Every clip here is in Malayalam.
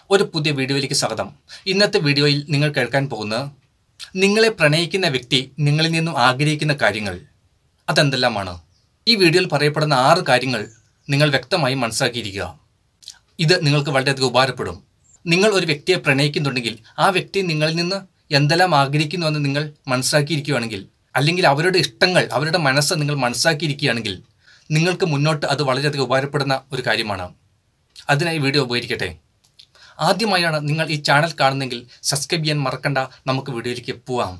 ഒരു പുതിയ വീഡിയോയിലേക്ക് സ്വാഗതം ഇന്നത്തെ വീഡിയോയിൽ നിങ്ങൾ കേൾക്കാൻ പോകുന്നത് നിങ്ങളെ പ്രണയിക്കുന്ന വ്യക്തി നിങ്ങളിൽ നിന്നും ആഗ്രഹിക്കുന്ന കാര്യങ്ങൾ അതെന്തെല്ലാമാണ് ഈ വീഡിയോയിൽ പറയപ്പെടുന്ന ആറ് കാര്യങ്ങൾ നിങ്ങൾ വ്യക്തമായി മനസ്സിലാക്കിയിരിക്കുക ഇത് നിങ്ങൾക്ക് വളരെയധികം ഉപകാരപ്പെടും നിങ്ങൾ ഒരു വ്യക്തിയെ പ്രണയിക്കുന്നുണ്ടെങ്കിൽ ആ വ്യക്തി നിങ്ങളിൽ നിന്ന് എന്തെല്ലാം ആഗ്രഹിക്കുന്നുവെന്ന് നിങ്ങൾ മനസ്സിലാക്കിയിരിക്കുകയാണെങ്കിൽ അല്ലെങ്കിൽ അവരുടെ ഇഷ്ടങ്ങൾ അവരുടെ മനസ്സ് നിങ്ങൾ മനസ്സിലാക്കിയിരിക്കുകയാണെങ്കിൽ നിങ്ങൾക്ക് മുന്നോട്ട് അത് വളരെയധികം ഉപകാരപ്പെടുന്ന ഒരു കാര്യമാണ് അതിനായി വീഡിയോ ഉപകരിക്കട്ടെ ആദ്യമായാണ് നിങ്ങൾ ഈ ചാനൽ കാണുന്നെങ്കിൽ സബ്സ്ക്രൈബ് ചെയ്യാൻ മറക്കണ്ട നമുക്ക് വീഡിയോയിലേക്ക് പോവാം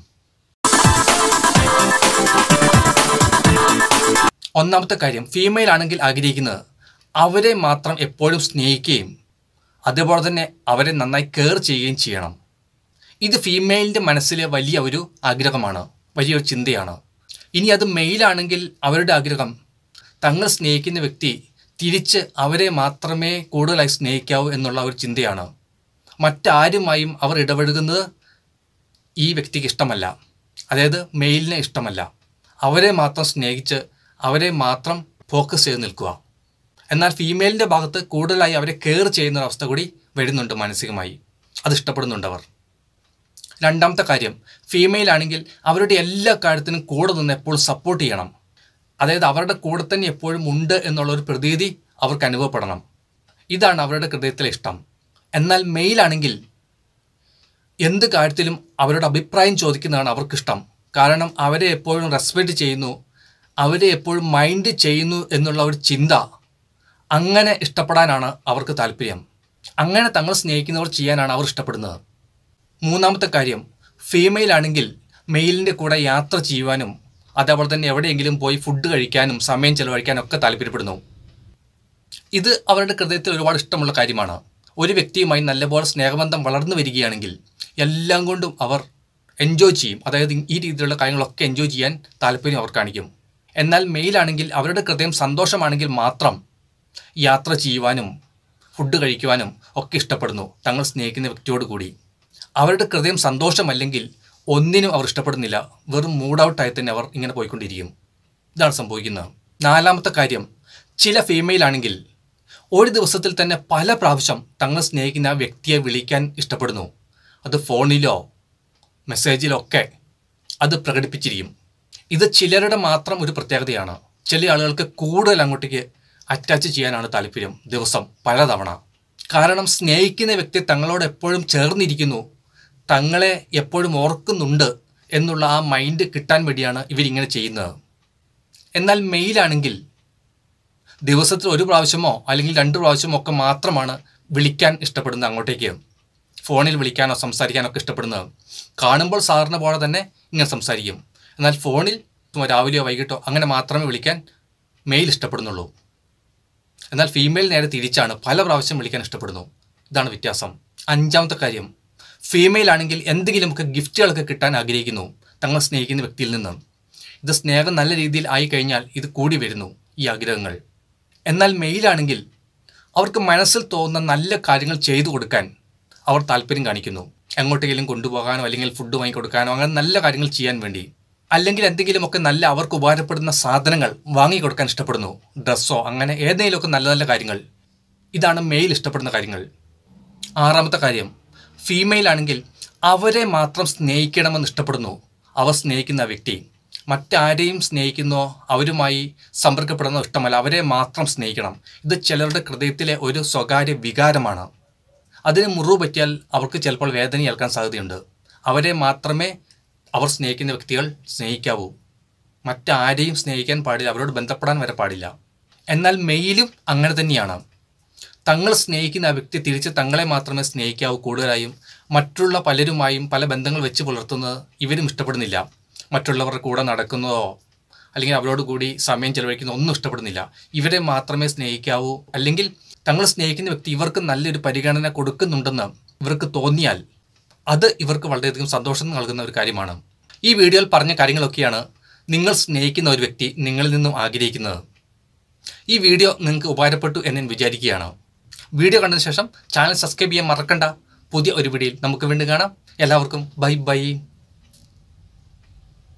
ഒന്നാമത്തെ കാര്യം ഫീമെയിൽ ആണെങ്കിൽ ആഗ്രഹിക്കുന്നത് അവരെ മാത്രം എപ്പോഴും സ്നേഹിക്കുകയും അതേപോലെ തന്നെ അവരെ നന്നായി കെയർ ചെയ്യുകയും ചെയ്യണം ഇത് ഫീമെയിലിൻ്റെ മനസ്സിലെ വലിയ ഒരു ആഗ്രഹമാണ് വലിയൊരു ചിന്തയാണ് ഇനി അത് മെയിലാണെങ്കിൽ അവരുടെ ആഗ്രഹം തങ്ങൾ സ്നേഹിക്കുന്ന വ്യക്തി തിരിച്ച് അവരെ മാത്രമേ കൂടുതലായി സ്നേഹിക്കാവൂ എന്നുള്ള ഒരു ചിന്തയാണ് മറ്റാരുമായും അവർ ഇടപെടുന്നത് ഈ വ്യക്തിക്ക് ഇഷ്ടമല്ല അതായത് മെയിലിനെ ഇഷ്ടമല്ല അവരെ മാത്രം സ്നേഹിച്ച് അവരെ മാത്രം ഫോക്കസ് ചെയ്ത് നിൽക്കുക എന്നാൽ ഫീമെയിലിൻ്റെ ഭാഗത്ത് കൂടുതലായി അവരെ കെയർ ചെയ്യുന്ന ഒരു അവസ്ഥ കൂടി വരുന്നുണ്ട് മാനസികമായി അത് ഇഷ്ടപ്പെടുന്നുണ്ട് അവർ രണ്ടാമത്തെ കാര്യം ഫീമെയിൽ ആണെങ്കിൽ അവരുടെ എല്ലാ കാര്യത്തിനും കൂടെ നിന്ന് എപ്പോഴും സപ്പോർട്ട് ചെയ്യണം അതായത് അവരുടെ കൂടെ തന്നെ എപ്പോഴും ഉണ്ട് എന്നുള്ള ഒരു പ്രതീതി അവർക്ക് അനുഭവപ്പെടണം ഇതാണ് അവരുടെ ഹൃദയത്തിലെ ഇഷ്ടം എന്നാൽ മെയിലാണെങ്കിൽ എന്ത് കാര്യത്തിലും അവരുടെ അഭിപ്രായം ചോദിക്കുന്നതാണ് അവർക്കിഷ്ടം കാരണം അവരെ എപ്പോഴും റെസ്പെക്റ്റ് ചെയ്യുന്നു അവരെ എപ്പോഴും മൈൻഡ് ചെയ്യുന്നു എന്നുള്ള ഒരു ചിന്ത അങ്ങനെ ഇഷ്ടപ്പെടാനാണ് അവർക്ക് താല്പര്യം അങ്ങനെ തങ്ങൾ സ്നേഹിക്കുന്നവർ ചെയ്യാനാണ് അവർ ഇഷ്ടപ്പെടുന്നത് മൂന്നാമത്തെ കാര്യം ഫീമെയിൽ ആണെങ്കിൽ മെയിലിൻ്റെ കൂടെ യാത്ര ചെയ്യുവാനും അതേപോലെ തന്നെ എവിടെയെങ്കിലും പോയി ഫുഡ് കഴിക്കാനും സമയം ചെലവഴിക്കാനും ഒക്കെ താല്പര്യപ്പെടുന്നു ഇത് അവരുടെ ഹൃദയത്തിൽ ഒരുപാട് ഇഷ്ടമുള്ള കാര്യമാണ് ഒരു വ്യക്തിയുമായി നല്ലപോലെ സ്നേഹബന്ധം വളർന്നു വരികയാണെങ്കിൽ എല്ലാം കൊണ്ടും അവർ എൻജോയ് ചെയ്യും അതായത് ഈ രീതിയിലുള്ള കാര്യങ്ങളൊക്കെ എൻജോയ് ചെയ്യാൻ താല്പര്യം അവർ കാണിക്കും എന്നാൽ മെയിലാണെങ്കിൽ അവരുടെ ഹൃദയം സന്തോഷമാണെങ്കിൽ മാത്രം യാത്ര ചെയ്യുവാനും ഫുഡ് കഴിക്കുവാനും ഒക്കെ ഇഷ്ടപ്പെടുന്നു തങ്ങൾ സ്നേഹിക്കുന്ന വ്യക്തിയോട് കൂടി അവരുടെ ഹൃദയം സന്തോഷമല്ലെങ്കിൽ ഒന്നിനും അവർ ഇഷ്ടപ്പെടുന്നില്ല വെറും മൂഡ് ഔട്ടായി തന്നെ അവർ ഇങ്ങനെ പോയിക്കൊണ്ടിരിക്കും ഇതാണ് സംഭവിക്കുന്നത് നാലാമത്തെ കാര്യം ചില ഫീമെയിൽ ആണെങ്കിൽ ഒരു ദിവസത്തിൽ തന്നെ പല പ്രാവശ്യം തങ്ങൾ സ്നേഹിക്കുന്ന ആ വ്യക്തിയെ വിളിക്കാൻ ഇഷ്ടപ്പെടുന്നു അത് ഫോണിലോ മെസ്സേജിലോ ഒക്കെ അത് പ്രകടിപ്പിച്ചിരിക്കും ഇത് ചിലരുടെ മാത്രം ഒരു പ്രത്യേകതയാണ് ചില ആളുകൾക്ക് കൂടുതൽ അങ്ങോട്ടേക്ക് അറ്റാച്ച് ചെയ്യാനാണ് താല്പര്യം ദിവസം പലതവണ കാരണം സ്നേഹിക്കുന്ന വ്യക്തി തങ്ങളോട് എപ്പോഴും ചേർന്നിരിക്കുന്നു തങ്ങളെ എപ്പോഴും ഓർക്കുന്നുണ്ട് എന്നുള്ള ആ മൈൻഡ് കിട്ടാൻ വേണ്ടിയാണ് ഇവരിങ്ങനെ ചെയ്യുന്നത് എന്നാൽ മെയിലാണെങ്കിൽ ദിവസത്തിൽ ഒരു പ്രാവശ്യമോ അല്ലെങ്കിൽ രണ്ട് പ്രാവശ്യമോ ഒക്കെ മാത്രമാണ് വിളിക്കാൻ ഇഷ്ടപ്പെടുന്നത് അങ്ങോട്ടേക്ക് ഫോണിൽ വിളിക്കാനോ സംസാരിക്കാനോ ഒക്കെ ഇഷ്ടപ്പെടുന്നത് കാണുമ്പോൾ സാധാരണ പോലെ തന്നെ ഇങ്ങനെ സംസാരിക്കും എന്നാൽ ഫോണിൽ രാവിലെയോ വൈകിട്ടോ അങ്ങനെ മാത്രമേ വിളിക്കാൻ മെയിൽ ഇഷ്ടപ്പെടുന്നുള്ളൂ എന്നാൽ ഫീമെയിൽ നേരെ തിരിച്ചാണ് പല പ്രാവശ്യം വിളിക്കാൻ ഇഷ്ടപ്പെടുന്നു ഇതാണ് വ്യത്യാസം അഞ്ചാമത്തെ കാര്യം ഫീമെയിൽ ആണെങ്കിൽ എന്തെങ്കിലുമൊക്കെ ഗിഫ്റ്റുകളൊക്കെ കിട്ടാൻ ആഗ്രഹിക്കുന്നു തങ്ങൾ സ്നേഹിക്കുന്ന വ്യക്തിയിൽ നിന്ന് ഇത് സ്നേഹം നല്ല രീതിയിൽ ആയി കഴിഞ്ഞാൽ ഇത് കൂടി വരുന്നു ഈ ആഗ്രഹങ്ങൾ എന്നാൽ മെയിലാണെങ്കിൽ അവർക്ക് മനസ്സിൽ തോന്നുന്ന നല്ല കാര്യങ്ങൾ ചെയ്തു കൊടുക്കാൻ അവർ താല്പര്യം കാണിക്കുന്നു എങ്ങോട്ടെങ്കിലും കൊണ്ടുപോകാനോ അല്ലെങ്കിൽ ഫുഡ് വാങ്ങിക്കൊടുക്കാനോ അങ്ങനെ നല്ല കാര്യങ്ങൾ ചെയ്യാൻ വേണ്ടി അല്ലെങ്കിൽ എന്തെങ്കിലുമൊക്കെ നല്ല അവർക്ക് ഉപകാരപ്പെടുന്ന സാധനങ്ങൾ വാങ്ങിക്കൊടുക്കാൻ ഇഷ്ടപ്പെടുന്നു ഡ്രസ്സോ അങ്ങനെ ഏതെങ്കിലുമൊക്കെ നല്ല നല്ല കാര്യങ്ങൾ ഇതാണ് മെയിൽ ഇഷ്ടപ്പെടുന്ന കാര്യങ്ങൾ ആറാമത്തെ കാര്യം ഫീമെയിൽ ആണെങ്കിൽ അവരെ മാത്രം സ്നേഹിക്കണമെന്ന് ഇഷ്ടപ്പെടുന്നു അവർ സ്നേഹിക്കുന്ന വ്യക്തി മറ്റാരെയും സ്നേഹിക്കുന്നോ അവരുമായി സമ്പർക്കപ്പെടുന്നോ ഇഷ്ടമല്ല അവരെ മാത്രം സ്നേഹിക്കണം ഇത് ചിലരുടെ ഹൃദയത്തിലെ ഒരു സ്വകാര്യ വികാരമാണ് അതിന് മുറിവ് പറ്റിയാൽ അവർക്ക് ചിലപ്പോൾ വേദന ഏൽക്കാൻ സാധ്യതയുണ്ട് അവരെ മാത്രമേ അവർ സ്നേഹിക്കുന്ന വ്യക്തികൾ സ്നേഹിക്കാവൂ മറ്റാരെയും സ്നേഹിക്കാൻ പാടില്ല അവരോട് ബന്ധപ്പെടാൻ വരെ പാടില്ല എന്നാൽ മെയിലും അങ്ങനെ തന്നെയാണ് തങ്ങൾ സ്നേഹിക്കുന്ന ആ വ്യക്തി തിരിച്ച് തങ്ങളെ മാത്രമേ സ്നേഹിക്കാവൂ കൂടുതലായും മറ്റുള്ള പലരുമായും പല ബന്ധങ്ങൾ വെച്ച് പുലർത്തുന്നത് ഇവരും ഇഷ്ടപ്പെടുന്നില്ല മറ്റുള്ളവരുടെ കൂടെ നടക്കുന്നതോ അല്ലെങ്കിൽ അവരോട് കൂടി സമയം ചെലവഴിക്കുന്നതോ ഒന്നും ഇഷ്ടപ്പെടുന്നില്ല ഇവരെ മാത്രമേ സ്നേഹിക്കാവൂ അല്ലെങ്കിൽ തങ്ങൾ സ്നേഹിക്കുന്ന വ്യക്തി ഇവർക്ക് നല്ലൊരു പരിഗണന കൊടുക്കുന്നുണ്ടെന്ന് ഇവർക്ക് തോന്നിയാൽ അത് ഇവർക്ക് വളരെയധികം സന്തോഷം നൽകുന്ന ഒരു കാര്യമാണ് ഈ വീഡിയോയിൽ പറഞ്ഞ കാര്യങ്ങളൊക്കെയാണ് നിങ്ങൾ സ്നേഹിക്കുന്ന ഒരു വ്യക്തി നിങ്ങളിൽ നിന്നും ആഗ്രഹിക്കുന്നത് ഈ വീഡിയോ നിങ്ങൾക്ക് ഉപകാരപ്പെട്ടു എന്ന് ഞാൻ വിചാരിക്കുകയാണ് വീഡിയോ കണ്ടതിന് ശേഷം ചാനൽ സബ്സ്ക്രൈബ് ചെയ്യാൻ മറക്കണ്ട പുതിയ ഒരു വീഡിയോയിൽ നമുക്ക് വീണ്ടും കാണാം എല്ലാവർക്കും ബൈ ബൈ